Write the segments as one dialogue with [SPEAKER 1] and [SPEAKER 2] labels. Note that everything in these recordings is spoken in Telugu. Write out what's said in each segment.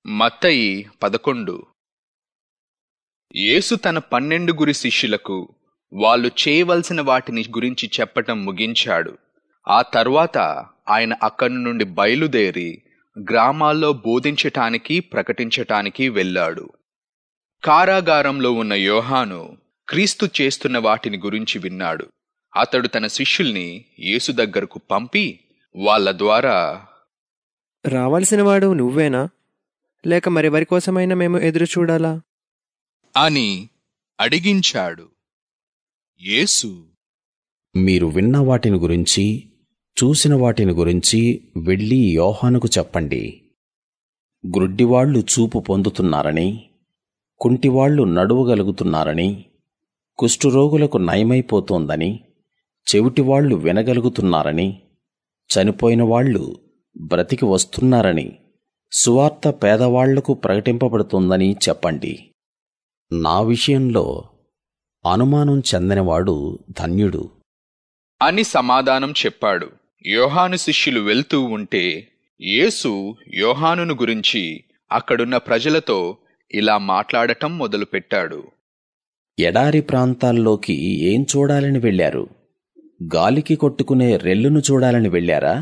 [SPEAKER 1] మత్తయి పదకొండు యేసు తన పన్నెండు గురి శిష్యులకు వాళ్ళు చేయవలసిన వాటిని గురించి చెప్పటం ముగించాడు ఆ తర్వాత ఆయన అక్కడి నుండి బయలుదేరి గ్రామాల్లో బోధించటానికి ప్రకటించటానికి వెళ్ళాడు కారాగారంలో ఉన్న యోహాను క్రీస్తు చేస్తున్న వాటిని గురించి విన్నాడు అతడు తన శిష్యుల్ని యేసు దగ్గరకు పంపి వాళ్ళ ద్వారా
[SPEAKER 2] రావాల్సిన వాడు నువ్వేనా లేక మరెవరి కోసమైనా మేము ఎదురు చూడాలా
[SPEAKER 1] అని అడిగించాడు యేసు
[SPEAKER 3] మీరు విన్న వాటిని గురించి చూసిన వాటిని గురించి వెళ్ళి యోహానుకు చెప్పండి గ్రుడ్డివాళ్లు చూపు పొందుతున్నారని కుంటివాళ్లు నడువగలుగుతున్నారని కుష్ఠరోగులకు నయమైపోతోందని చెవిటివాళ్లు వినగలుగుతున్నారని చనిపోయిన వాళ్ళు బ్రతికి వస్తున్నారని సువార్త పేదవాళ్లకు ప్రకటింపబడుతోందని చెప్పండి నా విషయంలో అనుమానం చెందనివాడు ధన్యుడు
[SPEAKER 1] అని సమాధానం చెప్పాడు యోహాను శిష్యులు వెళ్తూ ఉంటే యేసు యోహానును గురించి అక్కడున్న ప్రజలతో ఇలా మాట్లాడటం మొదలుపెట్టాడు
[SPEAKER 3] ఎడారి ప్రాంతాల్లోకి ఏం చూడాలని వెళ్ళారు గాలికి కొట్టుకునే రెల్లును చూడాలని వెళ్ళారా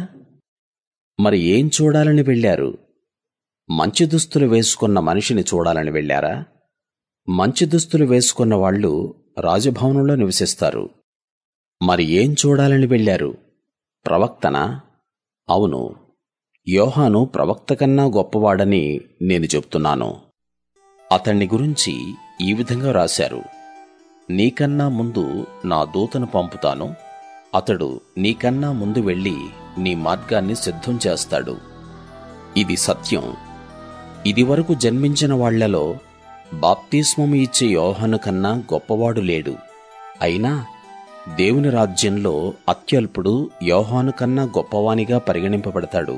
[SPEAKER 3] మరి ఏం చూడాలని వెళ్ళారు మంచి దుస్తులు వేసుకున్న మనిషిని చూడాలని వెళ్ళారా మంచి దుస్తులు వేసుకున్న వాళ్ళు రాజభవనంలో నివసిస్తారు మరి ఏం చూడాలని వెళ్ళారు ప్రవక్తనా అవును యోహాను ప్రవక్త కన్నా గొప్పవాడని నేను చెప్తున్నాను అతన్ని గురించి ఈ విధంగా రాశారు నీకన్నా ముందు నా దూతను పంపుతాను అతడు నీకన్నా ముందు వెళ్ళి నీ మార్గాన్ని సిద్ధం చేస్తాడు ఇది సత్యం ఇదివరకు జన్మించిన వాళ్లలో బాప్తిస్మము ఇచ్చే యోహాను కన్నా గొప్పవాడు లేడు అయినా దేవుని రాజ్యంలో అత్యల్పుడు యోహాను కన్నా గొప్పవానిగా పరిగణింపబడతాడు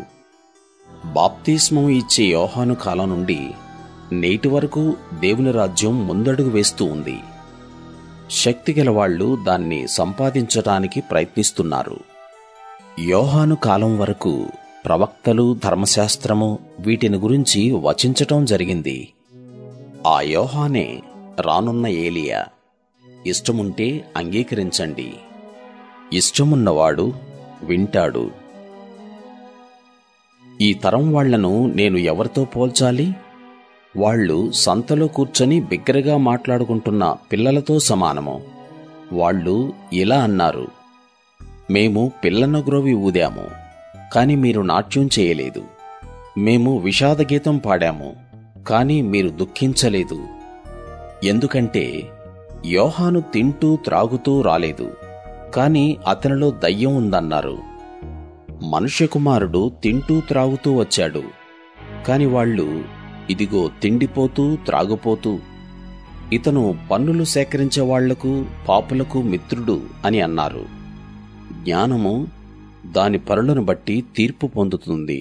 [SPEAKER 3] బాప్తిస్మము ఇచ్చే యోహాను కాలం నుండి నేటి వరకు దేవుని రాజ్యం ముందడుగు వేస్తూ ఉంది శక్తిగల వాళ్ళు దాన్ని సంపాదించటానికి ప్రయత్నిస్తున్నారు యోహాను కాలం వరకు ప్రవక్తలు ధర్మశాస్త్రము వీటిని గురించి వచించటం జరిగింది ఆ యోహానే రానున్న ఏలియా ఇష్టముంటే అంగీకరించండి ఇష్టమున్నవాడు వింటాడు ఈ తరం వాళ్లను నేను ఎవరితో పోల్చాలి వాళ్ళు సంతలో కూర్చొని బిగ్గరగా మాట్లాడుకుంటున్న పిల్లలతో సమానము వాళ్ళు ఇలా అన్నారు మేము పిల్లన గ్రోవి ఊదాము కాని మీరు నాట్యం చేయలేదు మేము విషాదగీతం పాడాము కాని మీరు దుఃఖించలేదు ఎందుకంటే యోహాను తింటూ త్రాగుతూ రాలేదు కాని అతనిలో దయ్యం ఉందన్నారు మనుష్య కుమారుడు తింటూ త్రాగుతూ వచ్చాడు కాని వాళ్ళు ఇదిగో తిండిపోతూ త్రాగుపోతూ ఇతను పన్నులు సేకరించే వాళ్లకు పాపులకు మిత్రుడు అని అన్నారు జ్ఞానము దాని పరులను బట్టి తీర్పు పొందుతుంది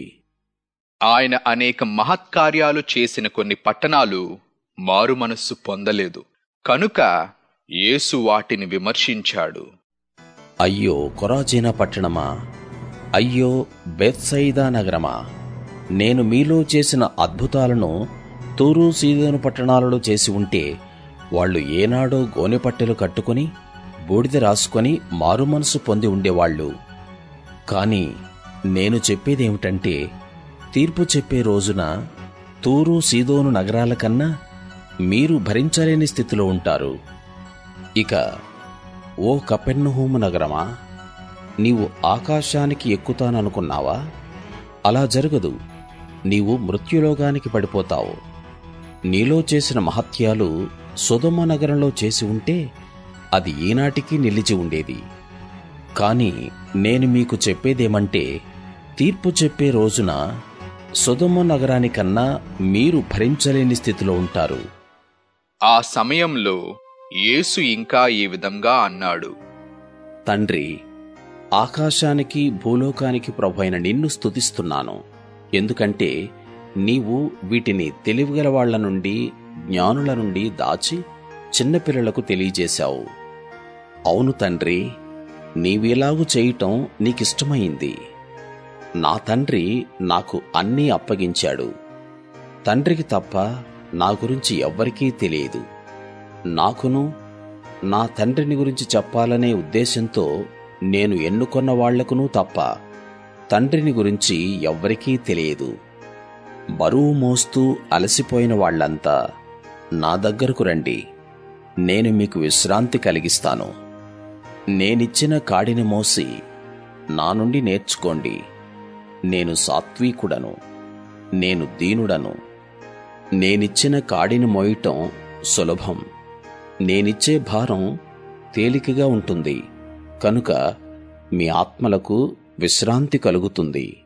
[SPEAKER 1] ఆయన అనేక మహత్కార్యాలు చేసిన కొన్ని పట్టణాలు మారు మనస్సు పొందలేదు కనుక యేసు వాటిని విమర్శించాడు
[SPEAKER 3] అయ్యో కొరాజీనా పట్టణమా అయ్యో బెత్సైదా నగరమా నేను మీలో చేసిన అద్భుతాలను తూరు సీదోను పట్టణాలలో చేసి ఉంటే వాళ్ళు ఏనాడో గోనెపట్టెలు కట్టుకుని బూడిద రాసుకొని మారుమనసు పొంది ఉండేవాళ్ళు కాని నేను చెప్పేదేమిటంటే తీర్పు చెప్పే రోజున తూరు సీదోను నగరాల కన్నా మీరు భరించలేని స్థితిలో ఉంటారు ఇక ఓ కపెర్నహూము నగరమా నీవు ఆకాశానికి ఎక్కుతాననుకున్నావా అలా జరగదు నీవు మృత్యులోగానికి పడిపోతావు నీలో చేసిన మహత్యాలు సుధమ నగరంలో చేసి ఉంటే అది ఈనాటికి నిలిచి ఉండేది కాని నేను మీకు చెప్పేదేమంటే తీర్పు చెప్పే రోజున సుధమ నగరానికన్నా మీరు భరించలేని స్థితిలో ఉంటారు
[SPEAKER 1] ఆ సమయంలో యేసు ఇంకా ఈ విధంగా అన్నాడు
[SPEAKER 3] తండ్రి ఆకాశానికి భూలోకానికి ప్రభైన నిన్ను స్తుతిస్తున్నాను ఎందుకంటే నీవు వీటిని తెలివిగల వాళ్ల నుండి జ్ఞానుల నుండి దాచి చిన్నపిల్లలకు తెలియజేశావు అవును తండ్రి నీవిలాగు చేయటం నీకిష్టమైంది నా తండ్రి నాకు అన్నీ అప్పగించాడు తండ్రికి తప్ప నా గురించి ఎవ్వరికీ తెలియదు నాకును నా తండ్రిని గురించి చెప్పాలనే ఉద్దేశంతో నేను ఎన్నుకొన్న వాళ్లకునూ తప్ప తండ్రిని గురించి ఎవ్వరికీ తెలియదు బరువు మోస్తూ అలసిపోయిన వాళ్ళంతా నా దగ్గరకు రండి నేను మీకు విశ్రాంతి కలిగిస్తాను నేనిచ్చిన కాడిని మోసి నా నుండి నేర్చుకోండి నేను సాత్వికుడను నేను దీనుడను నేనిచ్చిన కాడిని మోయటం సులభం నేనిచ్చే భారం తేలికగా ఉంటుంది కనుక మీ ఆత్మలకు విశ్రాంతి కలుగుతుంది